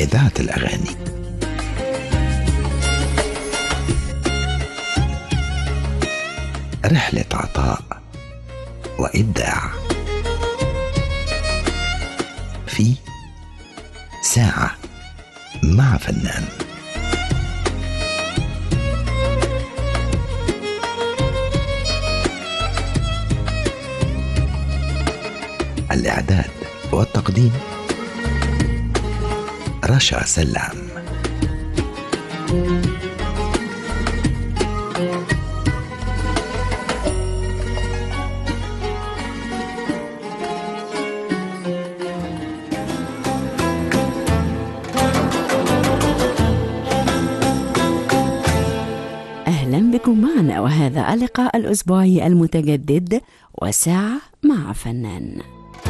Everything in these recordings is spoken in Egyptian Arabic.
إذاعة الأغاني رحلة عطاء وإبداع في ساعة مع فنان الإعداد والتقديم رشا سلام أهلا بكم معنا وهذا اللقاء الأسبوعي المتجدد وساعة مع فنان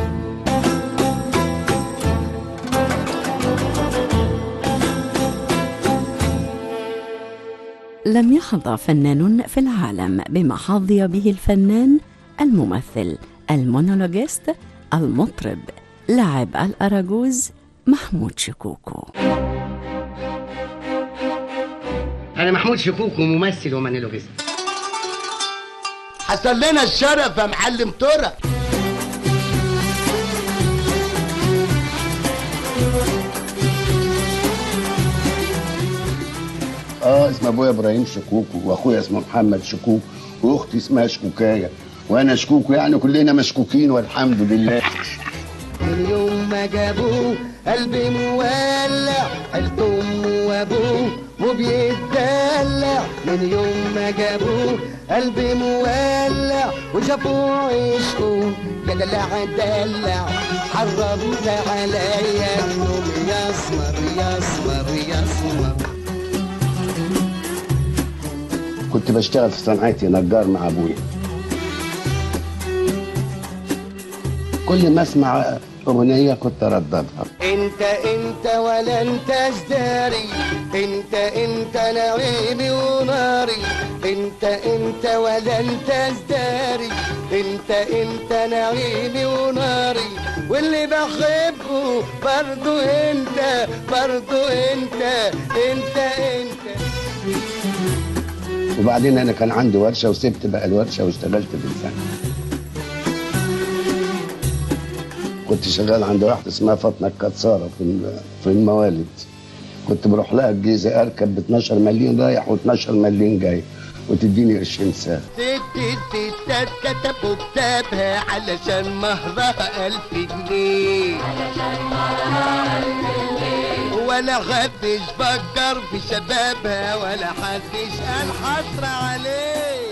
لم يحظى فنان في العالم بما حظي به الفنان الممثل المونولوجيست المطرب لاعب الأراجوز محمود شكوكو انا محمود شكوكو ممثل ومانيلوجيست حصل لنا الشرف يا معلم ترى اه اسم ابويا ابراهيم شكوكو واخويا اسمه محمد شكوكو واختي اسمها شكوكايه وانا شكوكو يعني كلنا مشكوكين والحمد لله من يوم ما جابوه قلبي مولع قلت امه وابوه وبيتدلع من يوم ما جابوه قلبي مولع وشافوه عشقه يا دلع دلع حرمت عليا النوم يسمر يسمر يسمر كنت بشتغل في صنعتي نجار مع ابويا كل ما اسمع اغنيه كنت ارددها انت انت ولا انت ازداري انت انت نعيمي وناري انت انت ولا انت ازداري انت انت نعيمي وناري واللي بحبه برضو انت برضو انت انت انت وبعدين انا كان عندي ورشه وسبت بقى الورشه واشتغلت بالفن كنت شغال عند واحده اسمها فاطمه الكتساره في الم- في الموالد كنت بروح لها الجيزه اركب ب 12 مليون رايح و12 مليون جاي وتديني قرشين ساعه ستات كتبوا كتابها علشان مهرها ألف جنيه ولا حدش فكر في شبابها ولا حدش قال حسرة عليه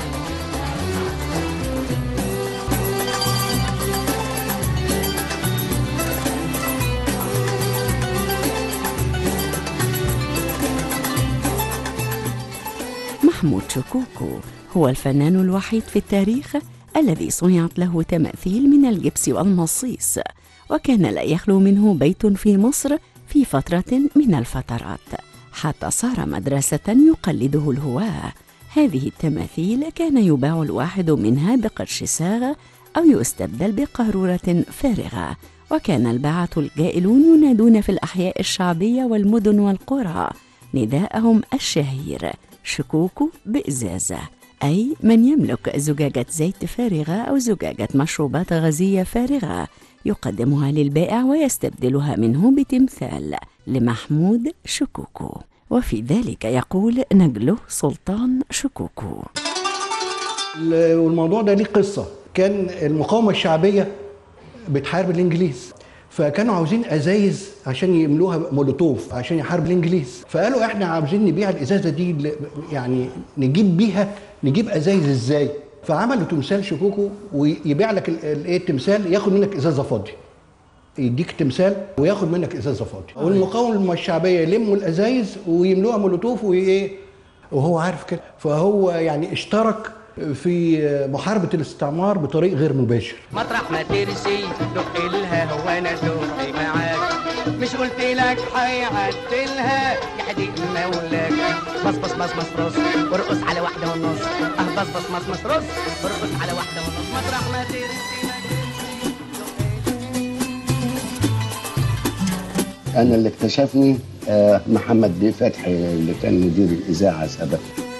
محمود شكوكو هو الفنان الوحيد في التاريخ الذي صنعت له تماثيل من الجبس والمصيص وكان لا يخلو منه بيت في مصر في فترة من الفترات حتى صار مدرسة يقلده الهواة هذه التماثيل كان يباع الواحد منها بقرش ساغة أو يستبدل بقارورة فارغة وكان الباعة الجائلون ينادون في الأحياء الشعبية والمدن والقرى نداءهم الشهير شكوك بإزازة أي من يملك زجاجة زيت فارغة أو زجاجة مشروبات غازية فارغة يقدمها للبائع ويستبدلها منه بتمثال لمحمود شكوكو وفي ذلك يقول نجله سلطان شكوكو ال- والموضوع ده ليه قصه كان المقاومه الشعبيه بتحارب الانجليز فكانوا عاوزين ازايز عشان يملوها مولوتوف عشان يحارب الانجليز فقالوا احنا عاوزين نبيع الازازه دي ل- يعني نجيب بيها نجيب ازايز ازاي فعملوا تمثال شكوكو ويبيع لك ال- ال- ايه التمثال ياخد منك ازازه فاضيه يديك تمثال وياخد منك ازازه فاضيه والمقاومه الشعبيه يلموا الازايز ويملوها مولوتوف وايه وهو عارف كده فهو يعني اشترك في محاربه الاستعمار بطريق غير مباشر مطرح ما ترسي دق لها هو انا دقي معاك مش قلت لك هيعدلها يحديك مولاك بص بص بص بص رص وارقص على واحده ونص اه بص بص بص بص رص وارقص على واحده ونص مطرح ما ترسي انا اللي اكتشفني آه، محمد بيه فتحي اللي كان مدير الاذاعه سابقا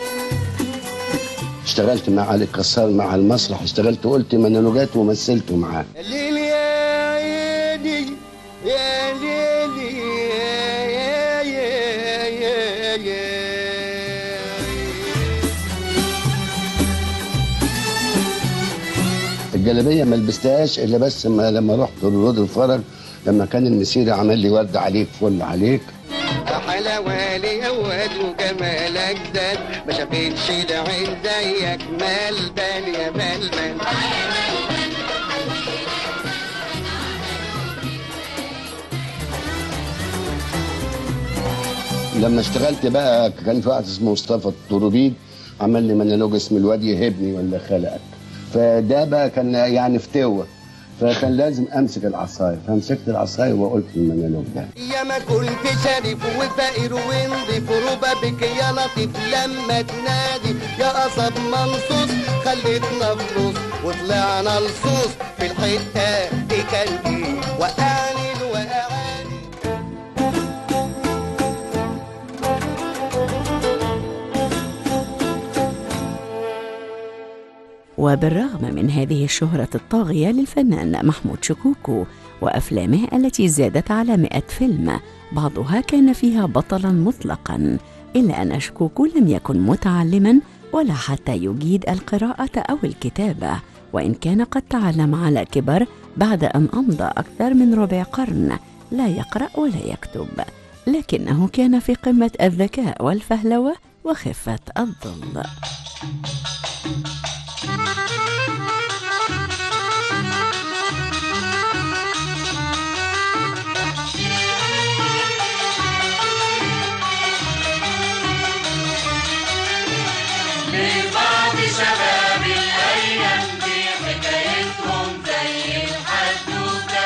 اشتغلت مع علي كسار مع المسرح اشتغلت قلت مونولوجات ومثلت معاه الليل يا عيني يا ليلي يا يا يا يا الجلابيه ما لبستهاش الا بس ما لما رحت الرود الفرج لما كان المسيري عمل لي ورد عليك فل عليك حلاوالي يا واد وجمالك زاد ما شافتش العين زيك ملبن يا ملبن لما اشتغلت بقى كان في واحد اسمه مصطفى الطربيد عمل لي مونولوج اسمه الواد يهبني ولا خلقك فده بقى كان يعني فتوه فكان لازم امسك العصايه فمسكت العصايه وقلت المونولوج ده يا ما كنت شريف وفقير ونضيف ربابك يا لطيف لما تنادي يا قصب منصوص خليتنا فلوس وطلعنا لصوص في الحته دي كان ايه وقعني الوقعاني وبالرغم من هذه الشهرة الطاغية للفنان محمود شكوكو وأفلامه التي زادت على مئة فيلم بعضها كان فيها بطلا مطلقا إلا أن شكوكو لم يكن متعلما ولا حتى يجيد القراءة أو الكتابة وإن كان قد تعلم على كبر بعد أن أمضى أكثر من ربع قرن لا يقرأ ولا يكتب لكنه كان في قمة الذكاء والفهلوة وخفة الظل لبعض شباب الأيام دي حكايتهم زي الحدوتة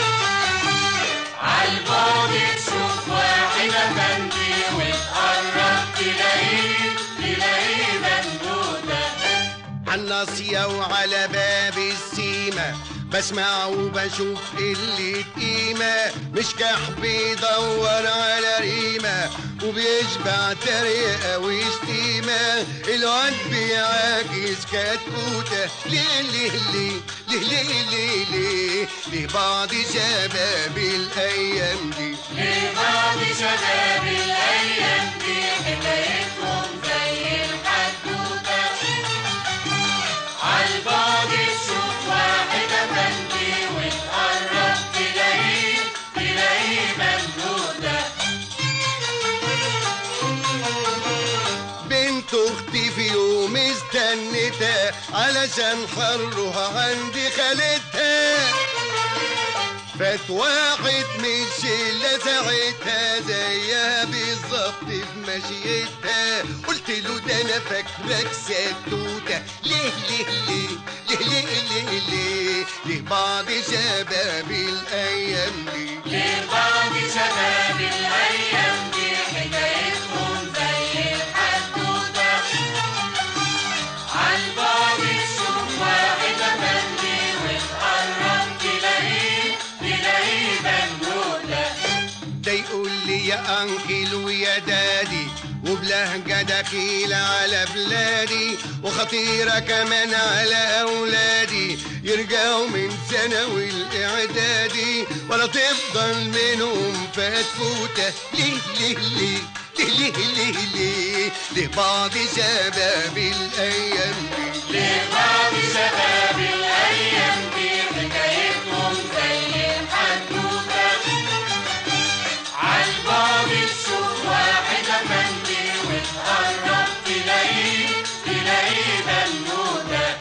عالبعد تشوف واحد أفندي وتقرب تلاقيه تلاقيه بندوتة عالناصية وعلى باب السيمة بسمع وبشوف اللي قيمة مش كح بيدور على ريمة وبيشبع تريقة وشتيمة الواد بيعاكس كتكوتة ليه ليه ليه ليه ليه ليه ليه ليه بعض شباب الأيام دي لبعض شباب الأيام دي حكايتهم زي الحدوتة عالبعد تشوف واحد أفندي وتقرب تلاقيه تلاقيه بندوتة بنت اختي في يوم استنتها علشان حرها عند خالتها فات واحد من الشلة ساعتها زيها بالظبط في مشيتها قلت له ده انا فاكرك ستوتة ليه ليه ليه ليه ليه ليه ليه ليه بعض شباب الايام دي لبعض شباب الأيام دي حكايتهم زي الحدوتة عالبعد تشوف واحد أفندي وتقرب تلاقيه تلاقيه بندوتة ده يقول لي يا انكل ويا دادي وبلهجة دخيلة على بلادي وخطيرة كمان على أولادي يرجعوا من ثانوي الإعدادي ولا تفضل منهم فتفوتة ليه ليه ليه ليه ليه ليه ليه ليه بعض شباب الأيام دي لبعض شباب الأيام دي حكايتهم زي الحدوتة عالبعد تشوف واحد أفندي وتقرب تلاقيه تلاقيه بنوتة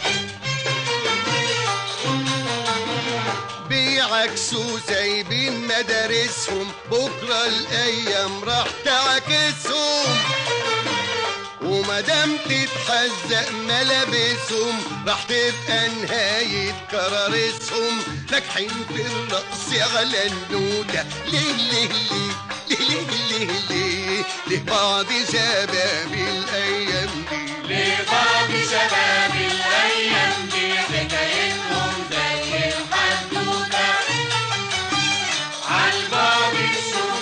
بيعكسوا سايبين مدارسهم بكرة الأيام راح تعكسهم ومادام تتحزق ملابسهم راح تبقى نهاية كرارسهم ناجحين في الرقص على النوتة ليه ليه ليه ليه ليه ليه ليه ليه بعض شباب الأيام دي لبعض شباب الأيام دي حكايتهم زي الحدوتة عالبعد تشوف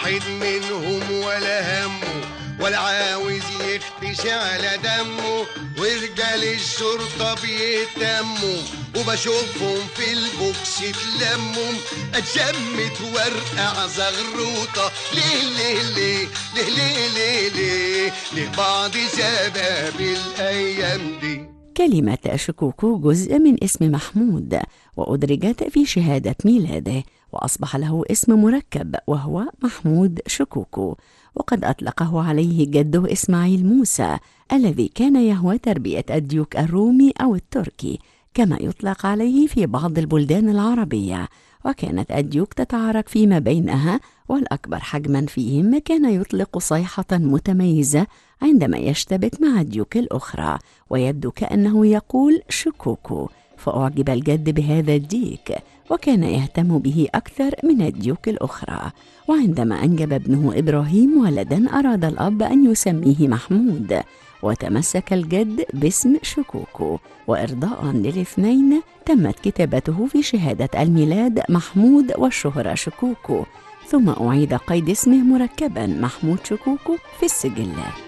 واحد منهم ولا همه ولا عاوز يختشي على دمه ورجال الشرطة بيتموا وبشوفهم في البوكس اتلموا اتشمت ورقع زغروطة ليه ليه ليه ليه ليه ليه ليه ليه بعض شباب الأيام دي كلمة شكوكو جزء من اسم محمود وأدرجت في شهادة ميلاده وأصبح له اسم مركب وهو محمود شكوكو وقد أطلقه عليه جده إسماعيل موسى الذي كان يهوى تربية الديوك الرومي أو التركي كما يطلق عليه في بعض البلدان العربية وكانت الديوك تتعارك فيما بينها والأكبر حجما فيهم كان يطلق صيحة متميزة عندما يشتبك مع الديوك الأخرى ويبدو كأنه يقول شكوكو فأعجب الجد بهذا الديك وكان يهتم به أكثر من الديوك الأخرى وعندما أنجب ابنه إبراهيم ولدا أراد الأب أن يسميه محمود وتمسك الجد باسم شكوكو وإرضاء للاثنين تمت كتابته في شهادة الميلاد محمود والشهرة شكوكو ثم أعيد قيد اسمه مركبا محمود شكوكو في السجلات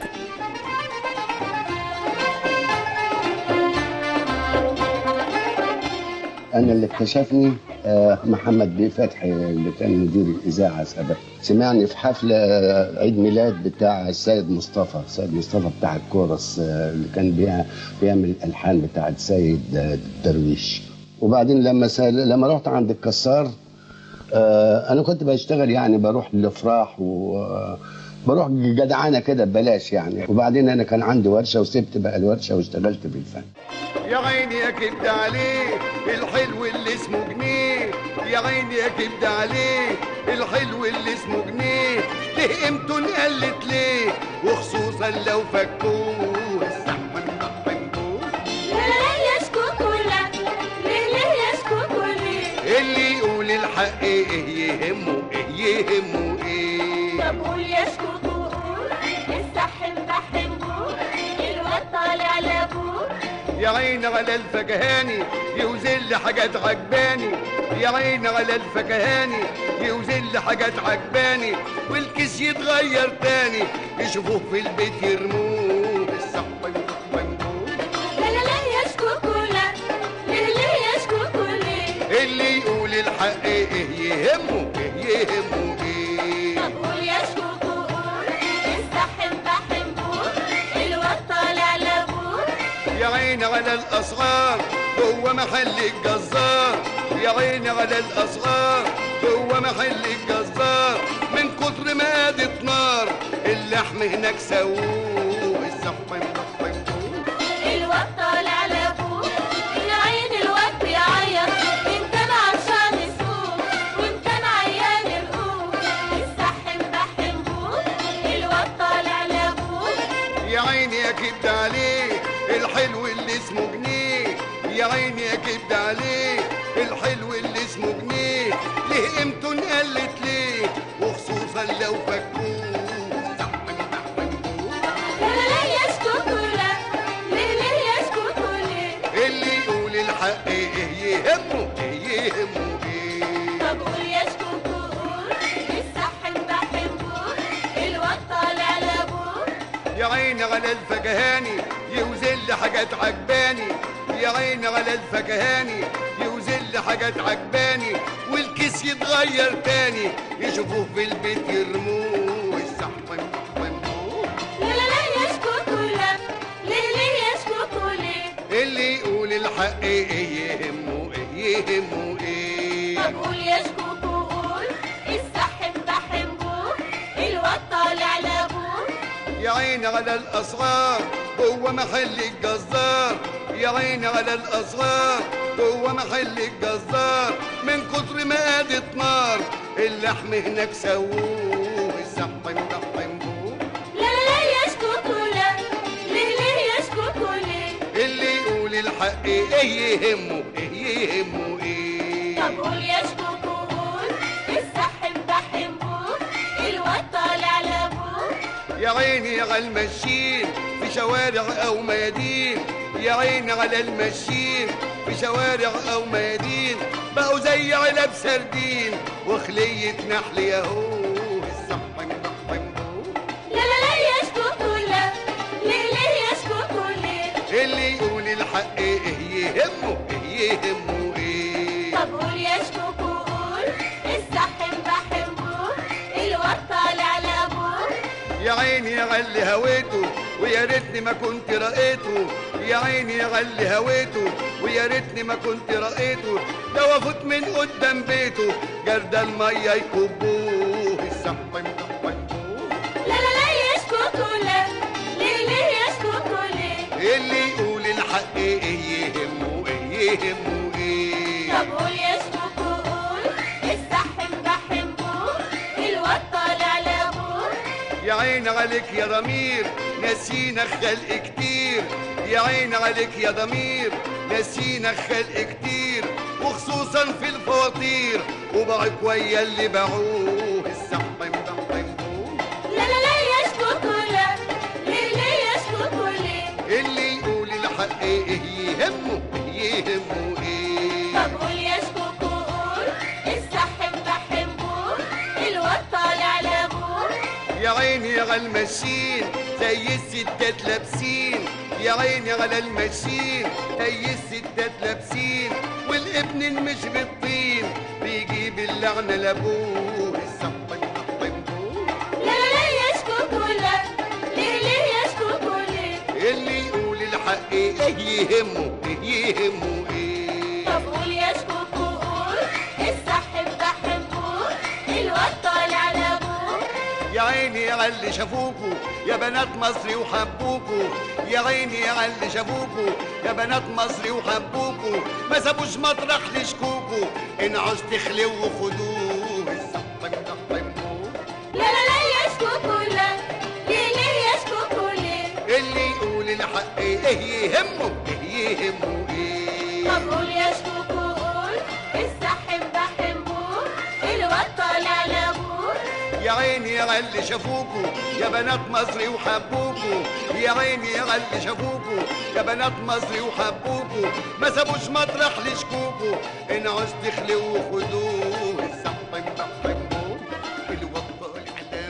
انا اللي اكتشفني آه، محمد بيه فتحي اللي كان مدير الاذاعه سابقا سمعني في حفله آه، عيد ميلاد بتاع السيد مصطفى السيد مصطفى بتاع الكورس آه، اللي كان بيع- بيعمل الالحان بتاع السيد آه، درويش وبعدين لما سأل لما رحت عند الكسار آه، انا كنت بشتغل يعني بروح الافراح و بروح جدعانه كده ببلاش يعني وبعدين انا كان عندي ورشه وسبت بقى الورشه واشتغلت بالفن يا عيني يا كبد عليه الحلو اللي اسمه جنيه يا عيني يا كبد عليه الحلو اللي اسمه جنيه ليه قيمته قلت ليه وخصوصا لو فكوه الزحمه فكوه لا لا يشكوكوا لا ليه ليه يشكوكوا ليه اللي يقول الحق ايه يهمه ايه يهمه ايه طب قول يشكوكوا قول السحم بحبه الواد طالع لابوه يا عين على الفكهاني يوزن لي حاجات عجباني يا عين على الفكهاني يوزن لي حاجات عجباني والكيس يتغير تاني يشوفوه في البيت يرموه الصح بنكوه لا لا لا يشكوكوا لا ليه ليه يشكوكوا ليه اللي يقول الحق ايه يهمه ايه يهمه ايه طب قول يشكوكوا قول السحم بحبه الواد طالع لابوه يا عيني على الاسعار هو محل الجزار يا عيني على الاسعار هو محل الجزار من كتر ما قادت نار اللحم هناك سووه الزحمه مدخنوه الواد طالع لابوه يا عين الواد بيعيط ان كان عطشان يسوق وان كان عيان القوق السحم بحبوه الواد طالع لابوه يا عيني يا كبد عليه الحلو اللي اسمه جنيه يا عيني يا كبد عليه الحلو اللي اسمه جنيه ليه قيمته انقلت ليه وخصوصا لو فكوه لا لا لا يشكوكوا لا ليه ليه يشكوكوا ليه اللي يقول الحق ايه يهمه ايه يهمه ايه طب قول يشكوكوا قول السحم بحبوه الواد طالع لابوه يا عيني على الفكهاني يوزن لي حاجات عجباني يا عيني على الفكهاني يوزن لي حاجات عجباني والكيس يتغير تاني يشوفوه في البيت يرموه الزحمه مدخنوه لا لا لا يشكوكوا لا ليه ليه يشكوكوا ليه اللي يقول الحق ايه يهمه ايه يهمه ايه طب قول يشكوكوا قول السحم بحبوه الواد طالع لابوه يا عيني على الاسعار هو محل الجزار يا عيني على الاسعار هو محل الجزار من كتر ما قادت نار اللحم هناك سووه الزحمه مدحموه لا لا لا يشكوكوا لا ليه ليه يشكوكوا ليه اللي يقول الحق ايه يهمه ايه يهمه ايه طب قول يشكوكوا قول السحم بحبوه الواد طالع لابوه يا عيني على المشين في شوارع او ميادين يا عيني على المشين في شوارع او ميادين بقوا زي علب سردين وخلية نحل ياهو الصح يهمه ايه يهمه ايه طب قول يا شكوكو قول السحم بحم قول الواد طالع لابوه يا عيني يا غلي هويته ويا ريتني ما كنت رأيته يا عيني يا غلي هويته ويا ريتني ما كنت رأيته ده وافوت من قدام بيته جرد المية يكبوه السحب مطحنبوه لا لا لا يا شكوكو لا ليه ليه يا شكوكو ليه اللي يقول الحق ايه يهمه ايه يهمه ايه طب قول يا شكوكو قول السحم بحم قول الواد طالع لابوه يا عين عليك يا ضمير نسينا خلق كتير يا عين عليك يا ضمير نسينا خلق كتير وخصوصا في الفواتير وبعك ويا اللي باعوه السحب مطحنبوه لا لا لا يا شكوكو لا ليه ليه يا شكوكو ليه اللي يقول الحق ايه يهمه ايه يهمه ايه طب قول يا شكوكو قول السحم بحم قول الواد طالع لابوه يا عيني على الماشين زي الستات لابسين يا عيني على الماشين زي الستات لابسين والابن مش بالطين بيجيب اللعنة لابوه السحب يطحنبوه لا لا لا يا شكوكو لا ليه ليه يا شكوكو ليه اللي يقول الحق ايه يهمه ايه يهمه ايه طب قول يا شكوكو قول السحم بحم قول الواد طالع لابوه يا عيني على اللي شافوكوا يا بنات مصري وحبوكوا يا عيني على اللي شافوكوا يا بنات مصري وحبوكوا ما سابوش مطرح لشكوكوا ان عوز تخلوا وخدوه السحب يطحنبوه لا لا لا يا شكوكو لا ليه ليه يا شكوكو ليه اللي يقول الحق ايه يهمه ايه يهمه ايه طب قول يا شكوكو قول السحم بحم قول الواد طالع لابوه يا عيني على اللي شافوكوا يا بنات مصري وحبوكوا يا عيني على اللي شافوكوا يا بنات مصري وحبوكوا ما سابوش مطرح لشكوكوا ان عوز تخلوا وخدوه السحب مطحنبوه الوطال على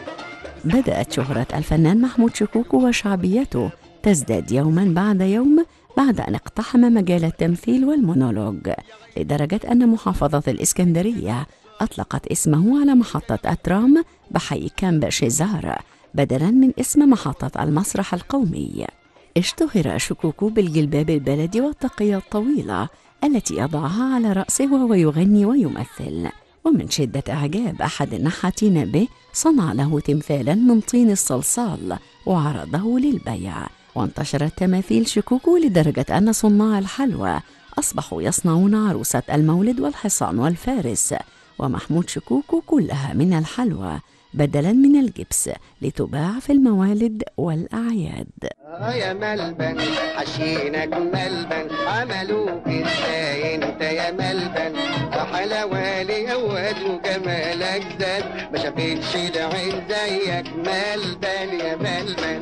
ابوه بدأت شهرة الفنان محمود شكوكو وشعبيته تزداد يوما بعد يوم بعد أن اقتحم مجال التمثيل والمونولوج لدرجة أن محافظة الإسكندرية أطلقت اسمه على محطة الترام بحي كامب شيزار بدلا من اسم محطة المسرح القومي اشتهر شكوكو بالجلباب البلدي والتقية الطويلة التي يضعها على رأسه وهو يغني ويمثل ومن شدة إعجاب أحد النحاتين به صنع له تمثالا من طين الصلصال وعرضه للبيع وانتشرت تماثيل شكوكو لدرجة أن صناع الحلوى أصبحوا يصنعون عروسة المولد والحصان والفارس ومحمود شكوكو كلها من الحلوى بدلا من الجبس لتباع في الموالد والأعياد اه يا ملبن حشينك ملبن عملوك ازاي انت يا ملبن حلوالي اول وجمالك زاد ما شافتش العين زيك ملبن يا ملبن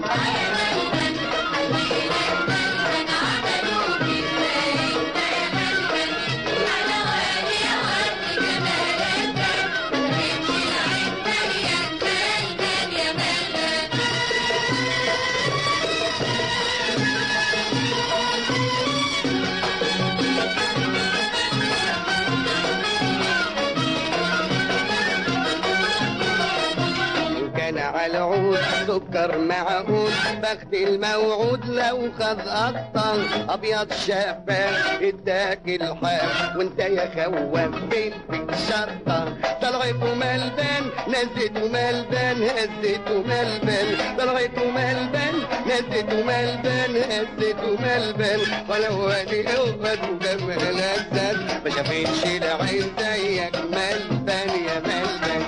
إن كان على عود سكر معقول بخت الموعود لو خذ قطة ابيض شفاف اداك الحال وانت يا خواف بنت الشطة طلعته ملبن نزلته ملبن هزته ملبن طلعته ملبن نزلته ملبن هزته ملبن ولو ادي اوغد وجمالك زاد ما شافتش العين زيك ملبن يا ملبن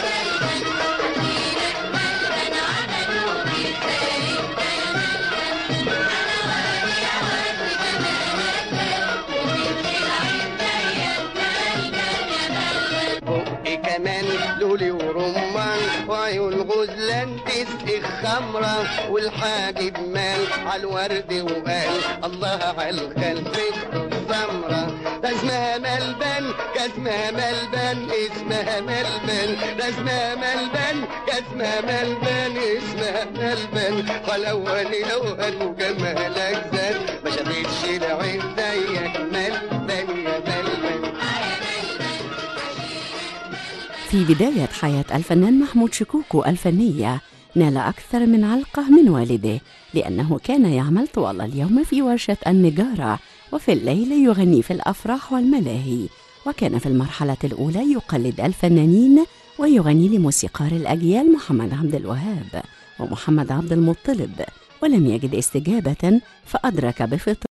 بقي كمان لولي ورمان وعيون غزلان تسقي خمرة والحاجب مال عالورد وقال الله عالخلف سمرة ده اسمها ملبن كان اسمها ملبن اسمها ملبن ده اسمها ملبن كان اسمها ملبن اسمها ملبن حلواني لوهن وجمالك زاد ما شافتش العين زيك ملبن يا ملبن في بداية حياة الفنان محمود شكوكو الفنية نال أكثر من علقة من والده لأنه كان يعمل طوال اليوم في ورشة النجارة وفي الليل يغني في الأفراح والملاهي وكان في المرحلة الأولى يقلد الفنانين ويغني لموسيقار الأجيال محمد عبد الوهاب ومحمد عبد المطلب ولم يجد استجابة فأدرك بفطرته